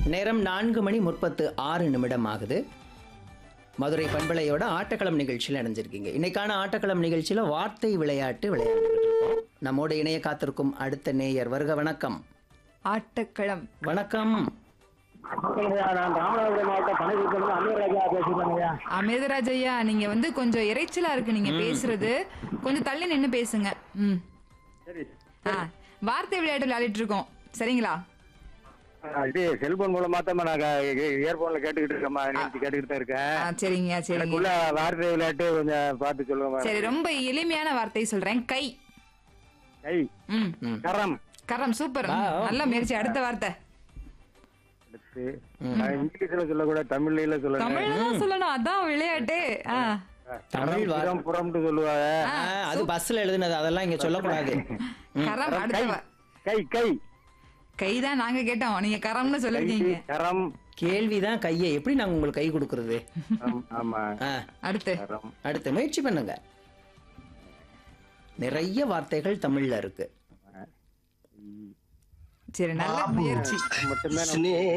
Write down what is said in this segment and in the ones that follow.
நேரம் நான்கு மணி முப்பத்து ஆறு நிமிடம் ஆகுது மதுரை பண்பலையோட ஆட்டக்களம் நிகழ்ச்சியில் இணைஞ்சிருக்கீங்க இன்னைக்கான ஆட்டக்களம் நிகழ்ச்சியில் வார்த்தை விளையாட்டு விளையாண்டுக்கிட்டு இருக்கோம் நம்மோட இணைய காத்திருக்கும் அடுத்த நேயர் வருக வணக்கம் ஆட்டக்களம் வணக்கம் நான் ராமநாதபுரம் மாவட்டம் பணிபுரிந்து அமீர்ராஜா பேசுகிறேங்க அமிர்தராஜ் ஐயா நீங்க வந்து கொஞ்சம் இறைச்சலா இருக்கு நீங்க பேசுறது கொஞ்சம் தள்ளி நின்னு பேசுங்க ம் சரி ஆ வார்த்தை விளையாட்டு விளையாடிட்டு இருக்கோம் சரிங்களா ஆ, இது செல்போன் மூலமா தான் நான் இயர்போன்ல கேட்டுக்கிட்டு இருக்கேம்மா நிகழ்ச்சி கேட்டுக்கிட்டு தான் இருக்கேன் ஆ, சரிங்க சரிங்க எனக்குள்ள வார்த்தை விளையாட்டு கொஞ்சம் பார்த்து சொல்லுங்க சரி ரொம்ப எளிமையான வார்த்தை சொல்றேன் கை கை ம் கரம் கரம் சூப்பர் நல்ல முயற்சி அடுத்த வார்த்தை அடுத்து ஆ, இங்கிலீஷ்ல சொல்லக்கூடாது தமிழ்ல சொல்லணும் தமிழ்ல தான் சொல்லணும் அதான் விளையாட்டு ஆ தமிழ் வார்த்தை. புறம் புறம்னு சொல்லுவாங்க ஆ, அது பஸ்ல எழுதுனது அதெல்லாம் இங்க சொல்லக்கூடாது கரம் அடுத்த வா- கை கை கை தான் நாங்க கேட்டோம் நீங்க கரம்னு சொல்லிருக்கீங்க கரம் கேள்விதான் கையை எப்படி நாங்க உங்களுக்கு கை கொடுக்கறது ஆம், ஆமா ஆ, அடுத்து கரம் அடுத்து முயற்சி பண்ணுங்க நிறைய வார்த்தைகள் தமிழ்ல இருக்கு சரி நல்ல முயற்சி மட்டும்தான்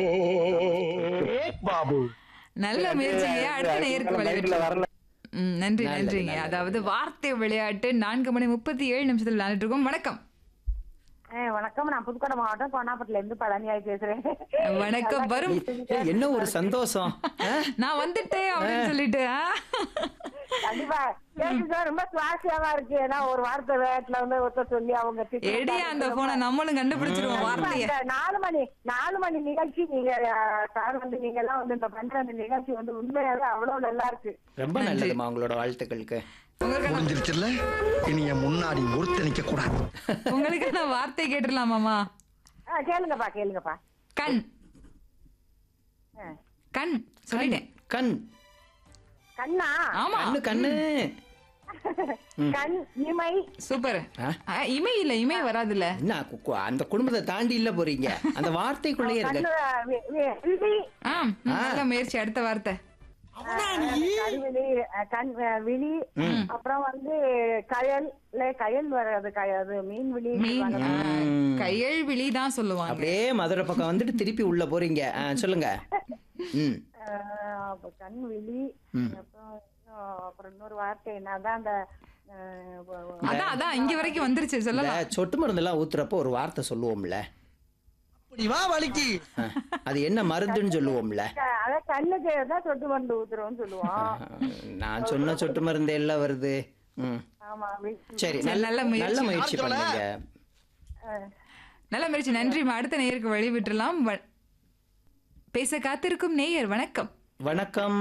நல்ல முயற்சிங்க அடுத்த நேருக்கு மைண்ட்ல விளையாட்டு வரல ம், நன்றி நன்றிங்க அதாவது வார்த்தை விளையாட்டு நான்கு மணி முப்பத்தி ஏழு நிமிஷத்துல விளையாண்டுட்டு இருக்கோம் வணக்கம் ஆ, வணக்கம் நான் புதுக்கோட்டை மாவட்டம் கோனாப்பட்டில இருந்து பழனியாய் பேசுறேன் வணக்கம் வரும் ஏய், என்ன ஒரு சந்தோஷம் ஆ? நான் வந்துட்டேன் அப்படின்னு சொல்லிட்டு ஆ? கண்டிப்பா கேட்டுதான் ரொம்ப சுவாரஸ்யமா இருக்கு ஏன்னா ஒரு வார்த்தை வேட்ல வந்து ஒருத்தர் சொல்லி அவங்க திட்டி எடியா அந்த போனை நம்மளும் கண்டுபிடிச்சிருவோம் வார்த்தைய இந்த நாலு மணி நாலு மணி நிகழ்ச்சி நீங்க ஆ, சார் வந்து நீங்க எல்லாம் வந்து இந்த பண்ற அந்த நிகழ்ச்சி வந்து உண்மையாவே அவ்வளவு நல்லா இருக்கு ரொம்ப நல்லதுமா உங்களோட வாழ்த்துக்களுக்கு உங்களுக்கு முடிஞ்சிருச்சுல்ல இனி என் முன்னாடி ஒருத்த நிக்க கூடாது உங்களுக்கு நான் வார்த்தை கேட்டுடலாமாமா ஆ, கேளுங்கப்பா கேளுங்கப்பா கண் ஆ. கண் சொல்லிட்டேன் கண் கண்ணா ஆமா கண்ணு கண்ணு கண் இமை சூப்பர் ஆ? ஆ, இமை இல்ல இமை வராதுல்ல என்ன கு- கு- அந்த குடும்பத்தை தாண்டி இல்ல போறீங்க அந்த வார்த்தைக்குள்ளேயே கண்ணு இருக்க வி- வி- விழி ஆ ம், நல்ல முயற்சி அடுத்த வார்த்தை கருவிழி அஹ், கண் அஹ், விழி அப்புறம் வந்து கயல் இல்ல கயல் வராது கயாது மீன் விழி மீன் ஆ, கையல் விழி தான் சொல்லுவாங்க அப்படியே மதுரை பக்கம் வந்துட்டு திருப்பி உள்ள போறீங்க ஆ, சொல்லுங்க ம் அஹ், அப்ப கண் விழி அப்புறம் இன்னும் அப்புறம் இன்னொரு வார்த்தை என்னதான் அந்த அஹ், வ- வ- அதான் அதான் இங்க வரைக்கும் வந்துருச்சு இந்த சொல்லலாம் சொட்டு மருந்தெல்லாம் ஊத்துறப்போ ஒரு வார்த்தை சொல்லுவோம்ல அப்படி வா வலிக்கு ஆ, அது என்ன மருந்துன்னு சொல்லுவோம்ல க- அதான் கண்ணுக்கு தான் சொட்டு மருந்து ஊத்துறோம்னு சொல்லுவோம் நான் சொன்ன சொட்டு மருந்து எல்லாம் வருது ம் ஆமா வி- சரி சரி, நல்ல நல்ல முயற்சி. நல்ல முயற்சி பண்ணுங்க அஹ், நல்ல முயற்சி நன்றி அடுத்த நேயருக்கு வழி விட்டுலாம் வ- பேச காத்திருக்கும் நேயர் வணக்கம் வணக்கம்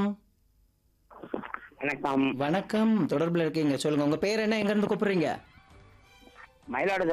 வணக்கம் வணக்கம் தொடர்புல இருக்கீங்க சொல்லுங்க உங்க பேர் என்ன எங்க இருந்து கூப்பிடுறீங்க மயிலாடுதுறை